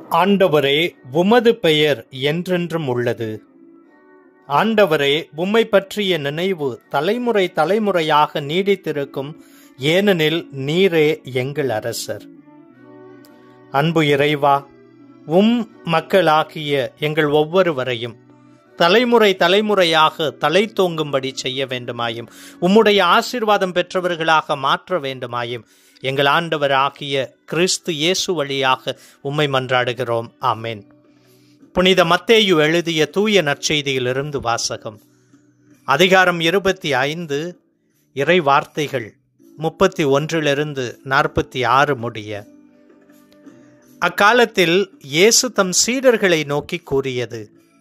ஆண்டவரே உமது பெயர் என்றென்றும் உள்ளது ஆண்டவரே உம்மை பற்றிய நினைவு தலைமுறை தலைமுறையாக நீடித்திருக்கும் ஏனெனில் நீரே எங்கள் அரசர் அன்பு இறைவா உம் மக்களாகிய எங்கள் ஒவ்வொருவரையும் தலைமுறை தலைமுறையாக தலை தோங்கும்படி செய்ய வேண்டுமாயும் உம்முடைய ஆசீர்வாதம் பெற்றவர்களாக மாற்ற வேண்டுமாயும் எங்கள் ஆண்டவர் ஆகிய கிறிஸ்து இயேசு வழியாக உம்மை மன்றாடுகிறோம் ஆமேன் புனித மத்தேயு எழுதிய தூய நற்செய்தியிலிருந்து வாசகம் அதிகாரம் இருபத்தி ஐந்து இறை வார்த்தைகள் முப்பத்தி ஒன்றிலிருந்து நாற்பத்தி ஆறு முடிய அக்காலத்தில் இயேசு தம் சீடர்களை நோக்கி கூறியது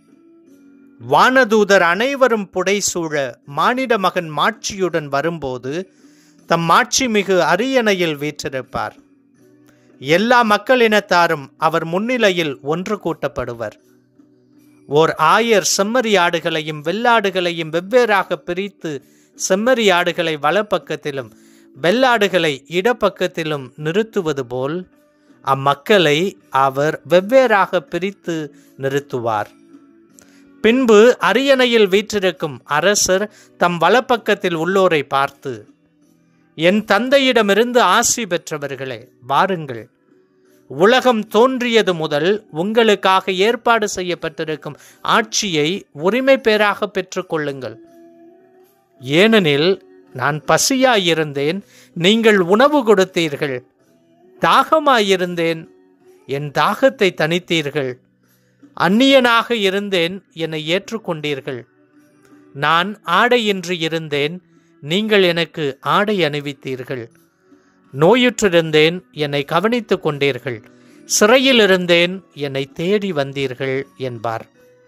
வானதூதர் அனைவரும் புடைசூழ மானிட மகன் மாட்சியுடன் வரும்போது தம் மாட்சி மிகு அரியணையில் வீற்றிருப்பார் எல்லா மக்களினத்தாரும் அவர் முன்னிலையில் ஒன்று கூட்டப்படுவர் ஓர் ஆயர் செம்மறியாடுகளையும் வெள்ளாடுகளையும் வெவ்வேறாக பிரித்து செம்மறியாடுகளை வலப்பக்கத்திலும் வெள்ளாடுகளை இடப்பக்கத்திலும் நிறுத்துவது போல் அம்மக்களை அவர் வெவ்வேறாக பிரித்து நிறுத்துவார் பின்பு அரியணையில் வீற்றிருக்கும் அரசர் தம் வலப்பக்கத்தில் உள்ளோரை பார்த்து என் தந்தையிடமிருந்து ஆசி பெற்றவர்களே வாருங்கள் உலகம் தோன்றியது முதல் உங்களுக்காக ஏற்பாடு செய்யப்பட்டிருக்கும் ஆட்சியை உரிமை பேராக பெற்றுக்கொள்ளுங்கள் ஏனெனில் நான் பசியாயிருந்தேன் நீங்கள் உணவு கொடுத்தீர்கள் தாகமாயிருந்தேன் என் தாகத்தை தணித்தீர்கள் அந்நியனாக இருந்தேன் என்னை ஏற்றுக்கொண்டீர்கள் நான் ஆடையின்றி இருந்தேன் நீங்கள் எனக்கு ஆடை அணிவித்தீர்கள் நோயுற்றிருந்தேன் என்னை கவனித்துக் கொண்டீர்கள் சிறையில் இருந்தேன் என்னை தேடி வந்தீர்கள் என்பார்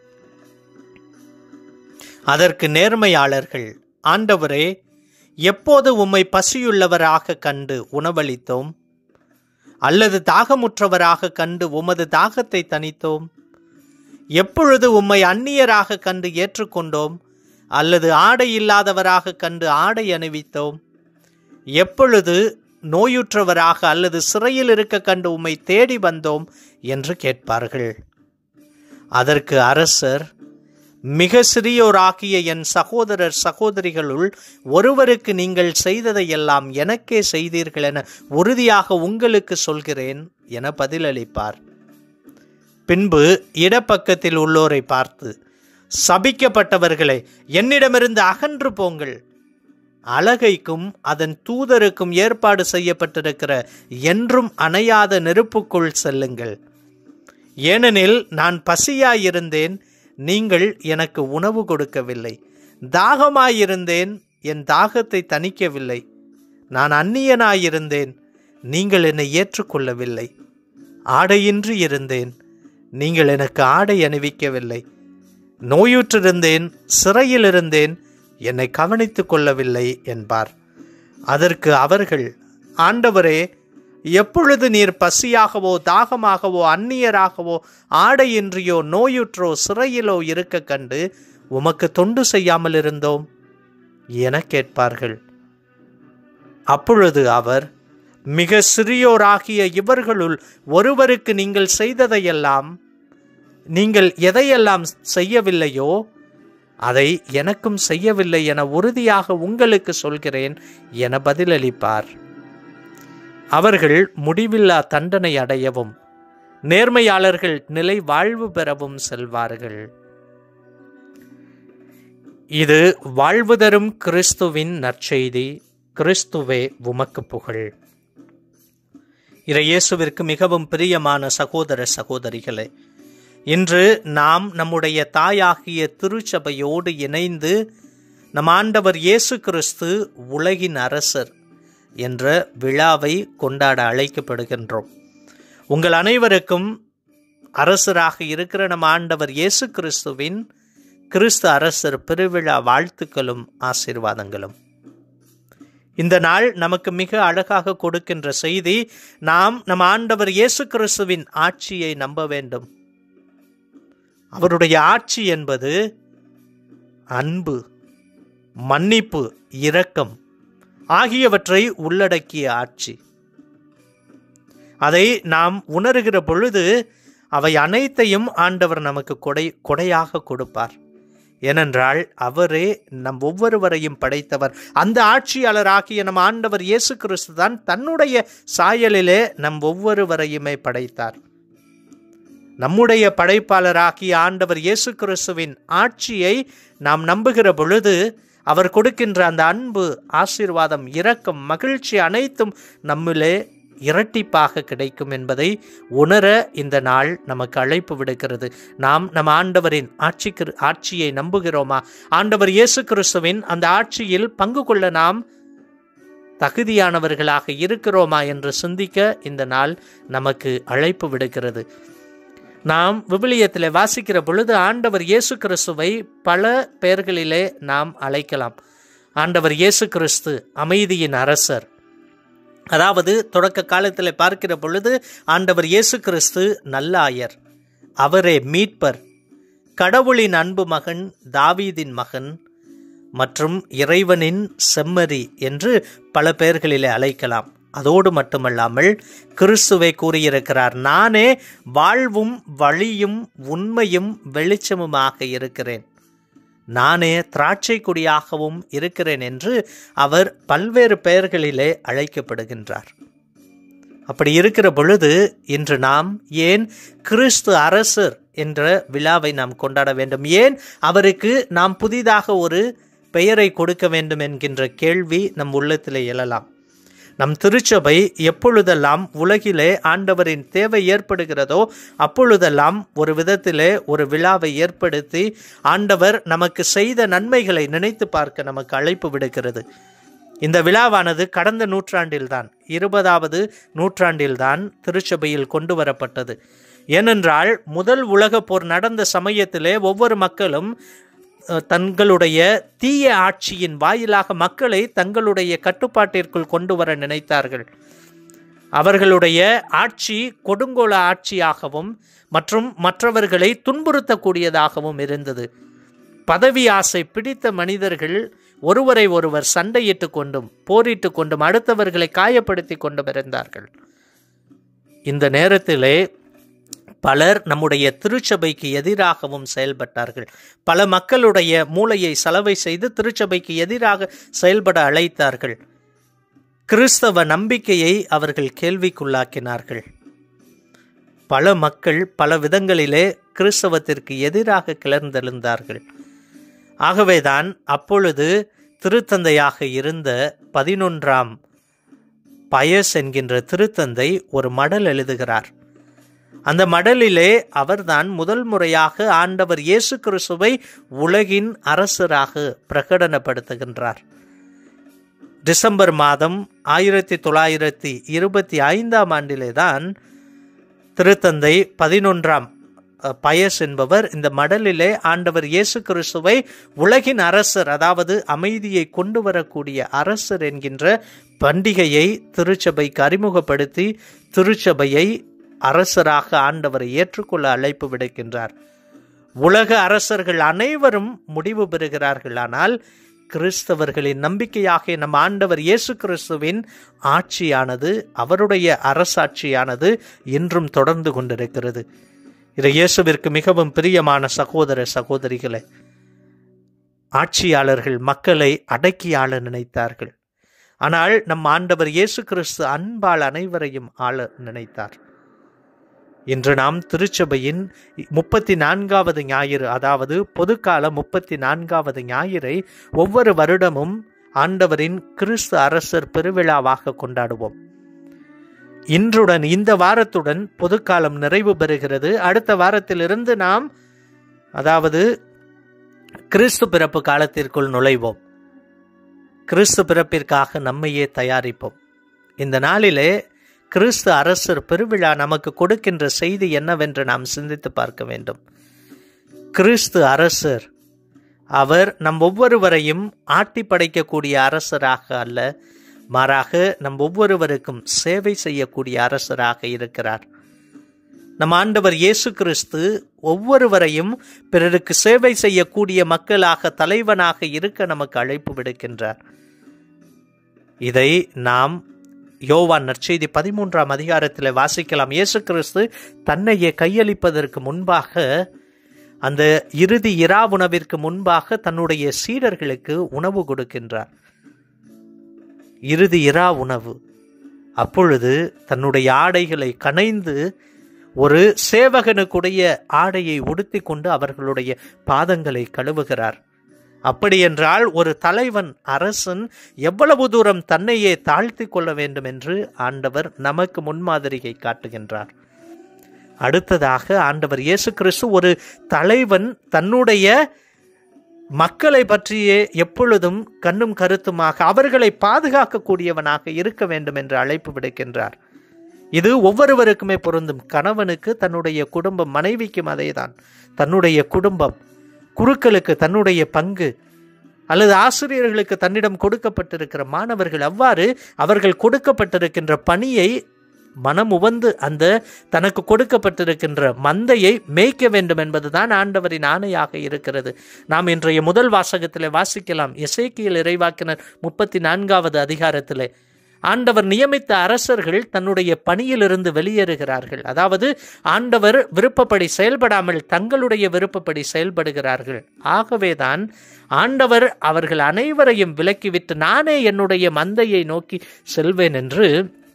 அதற்கு நேர்மையாளர்கள் ஆண்டவரே எப்போது உம்மை பசியுள்ளவராக கண்டு உணவளித்தோம் அல்லது தாகமுற்றவராக கண்டு உமது தாகத்தை தணித்தோம் எப்பொழுது உம்மை அந்நியராக கண்டு ஏற்றுக்கொண்டோம் அல்லது ஆடை இல்லாதவராக கண்டு ஆடை அணிவித்தோம் எப்பொழுது நோயுற்றவராக அல்லது சிறையில் இருக்க கண்டு உம்மை தேடி வந்தோம் என்று கேட்பார்கள் அதற்கு அரசர் மிக சிறியோராகிய என் சகோதரர் சகோதரிகளுள் ஒருவருக்கு நீங்கள் செய்ததையெல்லாம் எனக்கே செய்தீர்கள் என உறுதியாக உங்களுக்கு சொல்கிறேன் என பதிலளிப்பார் பின்பு இடப்பக்கத்தில் உள்ளோரை பார்த்து சபிக்கப்பட்டவர்களே என்னிடமிருந்து அகன்று போங்கள் அழகைக்கும் அதன் தூதருக்கும் ஏற்பாடு செய்யப்பட்டிருக்கிற என்றும் அணையாத நெருப்புக்குள் செல்லுங்கள் ஏனெனில் நான் பசியாயிருந்தேன் நீங்கள் எனக்கு உணவு கொடுக்கவில்லை தாகமாயிருந்தேன் என் தாகத்தை தணிக்கவில்லை நான் அந்நியனாயிருந்தேன் நீங்கள் என்னை ஏற்றுக்கொள்ளவில்லை ஆடையின்றி இருந்தேன் நீங்கள் எனக்கு ஆடை அணிவிக்கவில்லை நோயுற்றிருந்தேன் சிறையில் இருந்தேன் என்னை கவனித்துக் கொள்ளவில்லை என்பார் அதற்கு அவர்கள் ஆண்டவரே எப்பொழுது நீர் பசியாகவோ தாகமாகவோ அந்நியராகவோ ஆடையின்றியோ நோயுற்றோ சிறையிலோ இருக்க கண்டு உமக்கு தொண்டு செய்யாமல் இருந்தோம் என கேட்பார்கள் அப்பொழுது அவர் மிக சிறியோராகிய இவர்களுள் ஒருவருக்கு நீங்கள் செய்ததையெல்லாம் நீங்கள் எதையெல்லாம் செய்யவில்லையோ அதை எனக்கும் செய்யவில்லை என உறுதியாக உங்களுக்கு சொல்கிறேன் என பதிலளிப்பார் அவர்கள் முடிவில்லா தண்டனை அடையவும் நேர்மையாளர்கள் நிலை வாழ்வு பெறவும் செல்வார்கள் இது வாழ்வு தரும் கிறிஸ்துவின் நற்செய்தி கிறிஸ்துவே உமக்கு புகழ் இறையேசுவிற்கு மிகவும் பிரியமான சகோதர சகோதரிகளே இன்று நாம் நம்முடைய தாயாகிய திருச்சபையோடு இணைந்து நம் ஆண்டவர் இயேசு கிறிஸ்து உலகின் அரசர் என்ற விழாவை கொண்டாட அழைக்கப்படுகின்றோம் உங்கள் அனைவருக்கும் அரசராக இருக்கிற நம் ஆண்டவர் இயேசு கிறிஸ்துவின் கிறிஸ்து அரசர் பெருவிழா வாழ்த்துக்களும் ஆசீர்வாதங்களும் இந்த நாள் நமக்கு மிக அழகாக கொடுக்கின்ற செய்தி நாம் நம் ஆண்டவர் இயேசு கிறிஸ்துவின் ஆட்சியை நம்ப வேண்டும் அவருடைய ஆட்சி என்பது அன்பு மன்னிப்பு இரக்கம் ஆகியவற்றை உள்ளடக்கிய ஆட்சி அதை நாம் உணர்கிற பொழுது அவை அனைத்தையும் ஆண்டவர் நமக்கு கொடை கொடையாக கொடுப்பார் ஏனென்றால் அவரே நம் ஒவ்வொருவரையும் படைத்தவர் அந்த ஆட்சியாளராகிய நம் ஆண்டவர் இயேசு கிறிஸ்து தான் தன்னுடைய சாயலிலே நம் ஒவ்வொருவரையுமே படைத்தார் நம்முடைய படைப்பாளராகிய ஆண்டவர் இயேசு கிறிஸ்துவின் ஆட்சியை நாம் நம்புகிற பொழுது அவர் கொடுக்கின்ற அந்த அன்பு ஆசீர்வாதம் இரக்கம் மகிழ்ச்சி அனைத்தும் நம்மிலே இரட்டிப்பாக கிடைக்கும் என்பதை உணர இந்த நாள் நமக்கு அழைப்பு விடுக்கிறது நாம் நம் ஆண்டவரின் ஆட்சிக்கு ஆட்சியை நம்புகிறோமா ஆண்டவர் இயேசு கிறிஸ்துவின் அந்த ஆட்சியில் பங்கு கொள்ள நாம் தகுதியானவர்களாக இருக்கிறோமா என்று சிந்திக்க இந்த நாள் நமக்கு அழைப்பு விடுக்கிறது நாம் விவிலியத்தில் வாசிக்கிற பொழுது ஆண்டவர் இயேசு கிறிஸ்துவை பல பெயர்களிலே நாம் அழைக்கலாம் ஆண்டவர் இயேசு கிறிஸ்து அமைதியின் அரசர் அதாவது தொடக்க காலத்தில் பார்க்கிற பொழுது ஆண்டவர் இயேசு கிறிஸ்து நல்லாயர் அவரே மீட்பர் கடவுளின் அன்பு மகன் தாவீதின் மகன் மற்றும் இறைவனின் செம்மறி என்று பல பெயர்களிலே அழைக்கலாம் அதோடு மட்டுமல்லாமல் கிறிஸ்துவை கூறியிருக்கிறார் நானே வாழ்வும் வழியும் உண்மையும் வெளிச்சமுமாக இருக்கிறேன் நானே திராட்சை கொடியாகவும் இருக்கிறேன் என்று அவர் பல்வேறு பெயர்களிலே அழைக்கப்படுகின்றார் அப்படி இருக்கிற பொழுது இன்று நாம் ஏன் கிறிஸ்து அரசர் என்ற விழாவை நாம் கொண்டாட வேண்டும் ஏன் அவருக்கு நாம் புதிதாக ஒரு பெயரை கொடுக்க வேண்டும் என்கின்ற கேள்வி நம் உள்ளத்திலே எழலாம் நம் திருச்சபை எப்பொழுதெல்லாம் உலகிலே ஆண்டவரின் தேவை ஏற்படுகிறதோ அப்பொழுதெல்லாம் ஒரு விதத்திலே ஒரு விழாவை ஏற்படுத்தி ஆண்டவர் நமக்கு செய்த நன்மைகளை நினைத்து பார்க்க நமக்கு அழைப்பு விடுக்கிறது இந்த விழாவானது கடந்த நூற்றாண்டில்தான் இருபதாவது நூற்றாண்டில்தான் திருச்சபையில் கொண்டு வரப்பட்டது ஏனென்றால் முதல் உலகப் போர் நடந்த சமயத்திலே ஒவ்வொரு மக்களும் தங்களுடைய தீய ஆட்சியின் வாயிலாக மக்களை தங்களுடைய கட்டுப்பாட்டிற்குள் கொண்டு வர நினைத்தார்கள் அவர்களுடைய ஆட்சி கொடுங்கோல ஆட்சியாகவும் மற்றும் மற்றவர்களை துன்புறுத்தக்கூடியதாகவும் இருந்தது பதவி ஆசை பிடித்த மனிதர்கள் ஒருவரை ஒருவர் சண்டையிட்டு கொண்டும் போரிட்டு கொண்டும் அடுத்தவர்களை காயப்படுத்தி கொண்டும் இருந்தார்கள் இந்த நேரத்திலே பலர் நம்முடைய திருச்சபைக்கு எதிராகவும் செயல்பட்டார்கள் பல மக்களுடைய மூளையை செலவை செய்து திருச்சபைக்கு எதிராக செயல்பட அழைத்தார்கள் கிறிஸ்தவ நம்பிக்கையை அவர்கள் கேள்விக்குள்ளாக்கினார்கள் பல மக்கள் பல விதங்களிலே கிறிஸ்தவத்திற்கு எதிராக கிளர்ந்தெழுந்தார்கள் ஆகவேதான் அப்பொழுது திருத்தந்தையாக இருந்த பதினொன்றாம் பயஸ் என்கின்ற திருத்தந்தை ஒரு மடல் எழுதுகிறார் அந்த மடலிலே அவர்தான் முதல் முறையாக ஆண்டவர் இயேசு கிறிஸ்துவை உலகின் அரசராக பிரகடனப்படுத்துகின்றார் டிசம்பர் மாதம் ஆயிரத்தி தொள்ளாயிரத்தி இருபத்தி ஐந்தாம் ஆண்டிலே தான் திருத்தந்தை பதினொன்றாம் பயஸ் என்பவர் இந்த மடலிலே ஆண்டவர் இயேசு கிறிஸ்துவை உலகின் அரசர் அதாவது அமைதியை கொண்டு வரக்கூடிய அரசர் என்கின்ற பண்டிகையை திருச்சபைக்கு அறிமுகப்படுத்தி திருச்சபையை அரசராக ஆண்டவரை ஏற்றுக்கொள்ள அழைப்பு விடுக்கின்றார் உலக அரசர்கள் அனைவரும் முடிவு பெறுகிறார்கள் ஆனால் கிறிஸ்தவர்களின் நம்பிக்கையாக நம் ஆண்டவர் இயேசு கிறிஸ்துவின் ஆட்சியானது அவருடைய அரசாட்சியானது இன்றும் தொடர்ந்து கொண்டிருக்கிறது இது இயேசுவிற்கு மிகவும் பிரியமான சகோதர சகோதரிகளே ஆட்சியாளர்கள் மக்களை அடக்கி ஆள நினைத்தார்கள் ஆனால் நம் ஆண்டவர் இயேசு கிறிஸ்து அன்பால் அனைவரையும் ஆள நினைத்தார் இன்று நாம் திருச்சபையின் முப்பத்தி நான்காவது ஞாயிறு அதாவது பொதுக்கால முப்பத்தி நான்காவது ஞாயிறை ஒவ்வொரு வருடமும் ஆண்டவரின் கிறிஸ்து அரசர் பெருவிழாவாக கொண்டாடுவோம் இன்றுடன் இந்த வாரத்துடன் பொதுக்காலம் நிறைவு பெறுகிறது அடுத்த வாரத்திலிருந்து நாம் அதாவது கிறிஸ்து பிறப்பு காலத்திற்குள் நுழைவோம் கிறிஸ்து பிறப்பிற்காக நம்மையே தயாரிப்போம் இந்த நாளிலே கிறிஸ்து அரசர் பெருவிழா நமக்கு கொடுக்கின்ற செய்தி என்னவென்று நாம் சிந்தித்து பார்க்க வேண்டும் கிறிஸ்து அரசர் அவர் நம் ஒவ்வொருவரையும் ஆட்டி படைக்கக்கூடிய அரசராக அல்ல மாறாக நம் ஒவ்வொருவருக்கும் சேவை செய்யக்கூடிய அரசராக இருக்கிறார் நம் ஆண்டவர் இயேசு கிறிஸ்து ஒவ்வொருவரையும் பிறருக்கு சேவை செய்யக்கூடிய மக்களாக தலைவனாக இருக்க நமக்கு அழைப்பு விடுக்கின்றார் இதை நாம் யோவான் நற்செய்தி பதிமூன்றாம் அதிகாரத்தில் வாசிக்கலாம் இயேசு கிறிஸ்து தன்னையே கையளிப்பதற்கு முன்பாக அந்த இறுதி இரா உணவிற்கு முன்பாக தன்னுடைய சீடர்களுக்கு உணவு கொடுக்கின்றார் இறுதி இரா உணவு அப்பொழுது தன்னுடைய ஆடைகளை கனைந்து ஒரு சேவகனுக்குடைய ஆடையை உடுத்தி கொண்டு அவர்களுடைய பாதங்களை கழுவுகிறார் அப்படியென்றால் ஒரு தலைவன் அரசன் எவ்வளவு தூரம் தன்னையே தாழ்த்தி கொள்ள வேண்டும் என்று ஆண்டவர் நமக்கு முன்மாதிரியை காட்டுகின்றார் அடுத்ததாக ஆண்டவர் இயேசு கிறிஸ்து ஒரு தலைவன் தன்னுடைய மக்களை பற்றியே எப்பொழுதும் கண்ணும் கருத்துமாக அவர்களை பாதுகாக்கக்கூடியவனாக இருக்க வேண்டும் என்று அழைப்பு விடுக்கின்றார் இது ஒவ்வொருவருக்குமே பொருந்தும் கணவனுக்கு தன்னுடைய குடும்பம் மனைவிக்கும் அதேதான் தன்னுடைய குடும்பம் குருக்களுக்கு தன்னுடைய பங்கு அல்லது ஆசிரியர்களுக்கு தன்னிடம் கொடுக்கப்பட்டிருக்கிற மாணவர்கள் அவ்வாறு அவர்கள் கொடுக்கப்பட்டிருக்கின்ற பணியை மனம் உவந்து அந்த தனக்கு கொடுக்கப்பட்டிருக்கின்ற மந்தையை மேய்க்க வேண்டும் என்பதுதான் ஆண்டவரின் ஆணையாக இருக்கிறது நாம் இன்றைய முதல் வாசகத்திலே வாசிக்கலாம் இசைக்கியல் இறைவாக்கினர் முப்பத்தி நான்காவது அதிகாரத்திலே ஆண்டவர் நியமித்த அரசர்கள் தன்னுடைய பணியிலிருந்து வெளியேறுகிறார்கள் அதாவது ஆண்டவர் விருப்பப்படி செயல்படாமல் தங்களுடைய விருப்பப்படி செயல்படுகிறார்கள் ஆகவேதான் ஆண்டவர் அவர்கள் அனைவரையும் விலக்கிவிட்டு நானே என்னுடைய மந்தையை நோக்கி செல்வேன் என்று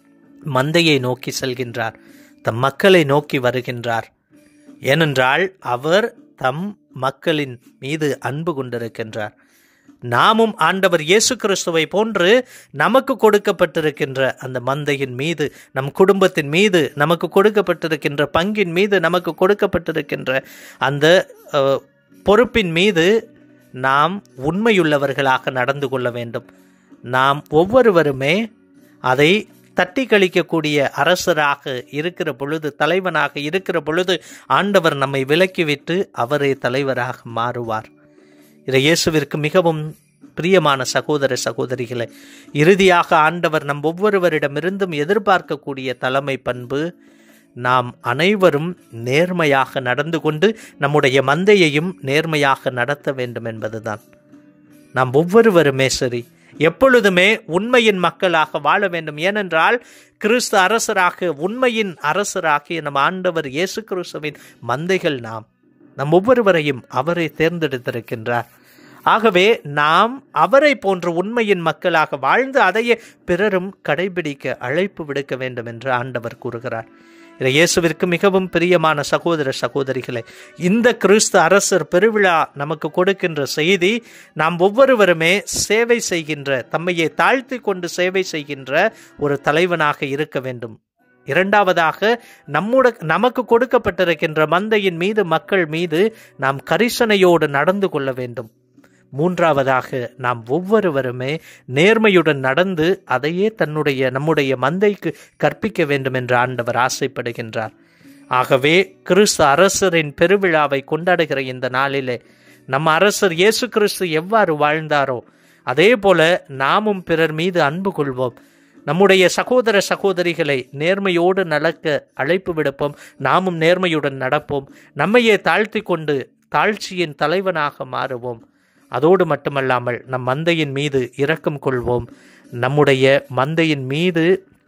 மந்தையை நோக்கி செல்கின்றார் தம் மக்களை நோக்கி வருகின்றார் ஏனென்றால் அவர் தம் மக்களின் மீது அன்பு கொண்டிருக்கின்றார் நாமும் ஆண்டவர் இயேசு கிறிஸ்துவை போன்று நமக்கு கொடுக்கப்பட்டிருக்கின்ற அந்த மந்தையின் மீது நம் குடும்பத்தின் மீது நமக்கு கொடுக்கப்பட்டிருக்கின்ற பங்கின் மீது நமக்கு கொடுக்கப்பட்டிருக்கின்ற அந்த அஹ், பொறுப்பின் மீது நாம் உண்மையுள்ளவர்களாக நடந்து கொள்ள வேண்டும் நாம் ஒவ்வொருவருமே அதை தட்டி கழிக்கக்கூடிய அரசராக இருக்கிற பொழுது தலைவனாக இருக்கிற பொழுது ஆண்டவர் நம்மை விலக்கிவிட்டு அவரே தலைவராக மாறுவார் இது இயேசுவிற்கு மிகவும் பிரியமான சகோதர சகோதரிகளை இறுதியாக ஆண்டவர் நம் ஒவ்வொருவரிடமிருந்தும் எதிர்பார்க்கக்கூடிய தலைமை பண்பு நாம் அனைவரும் நேர்மையாக நடந்து கொண்டு நம்முடைய மந்தையையும் நேர்மையாக நடத்த வேண்டும் என்பதுதான் நாம் ஒவ்வொருவருமே சரி எப்பொழுதுமே உண்மையின் மக்களாக வாழ வேண்டும் ஏனென்றால் கிறிஸ்து அரசராக உண்மையின் அரசராகிய நம் ஆண்டவர் இயேசு கிறிஸ்துவின் மந்தைகள் நாம் நம் ஒவ்வொருவரையும் அவரை தேர்ந்தெடுத்திருக்கின்றார் ஆகவே நாம் அவரை போன்ற உண்மையின் மக்களாக வாழ்ந்து அதையே பிறரும் கடைபிடிக்க அழைப்பு விடுக்க வேண்டும் என்று ஆண்டவர் கூறுகிறார் இது இயேசுவிற்கு மிகவும் பிரியமான சகோதர சகோதரிகளே இந்த கிறிஸ்து அரசர் பெருவிழா நமக்கு கொடுக்கின்ற செய்தி நாம் ஒவ்வொருவருமே சேவை செய்கின்ற தம்மையை தாழ்த்தி கொண்டு சேவை செய்கின்ற ஒரு தலைவனாக இருக்க வேண்டும் இரண்டாவதாக நம்முட நமக்கு கொடுக்கப்பட்டிருக்கின்ற மந்தையின் மீது மக்கள் மீது நாம் கரிசனையோடு நடந்து கொள்ள வேண்டும் மூன்றாவதாக நாம் ஒவ்வொருவருமே நேர்மையுடன் நடந்து அதையே தன்னுடைய நம்முடைய மந்தைக்கு கற்பிக்க வேண்டும் என்று ஆண்டவர் ஆசைப்படுகின்றார் ஆகவே கிறிஸ்து அரசரின் பெருவிழாவை கொண்டாடுகிற இந்த நாளிலே நம்ம அரசர் இயேசு கிறிஸ்து எவ்வாறு வாழ்ந்தாரோ அதே போல நாமும் பிறர் மீது அன்பு கொள்வோம் நம்முடைய சகோதர சகோதரிகளை நேர்மையோடு நடக்க அழைப்பு விடுப்போம் நாமும் நேர்மையுடன் நடப்போம் நம்மையே தாழ்த்தி கொண்டு தாழ்ச்சியின் தலைவனாக மாறுவோம் அதோடு மட்டுமல்லாமல் நம் மந்தையின் மீது இரக்கம் கொள்வோம் நம்முடைய மந்தையின் மீது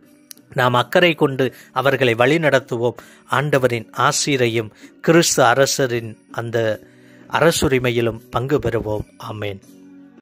நாம் அக்கறை கொண்டு அவர்களை வழிநடத்துவோம் ஆண்டவரின் ஆசிரையும் கிறிஸ்து அரசரின் அந்த அரசுரிமையிலும் பங்கு பெறுவோம் ஆமேன்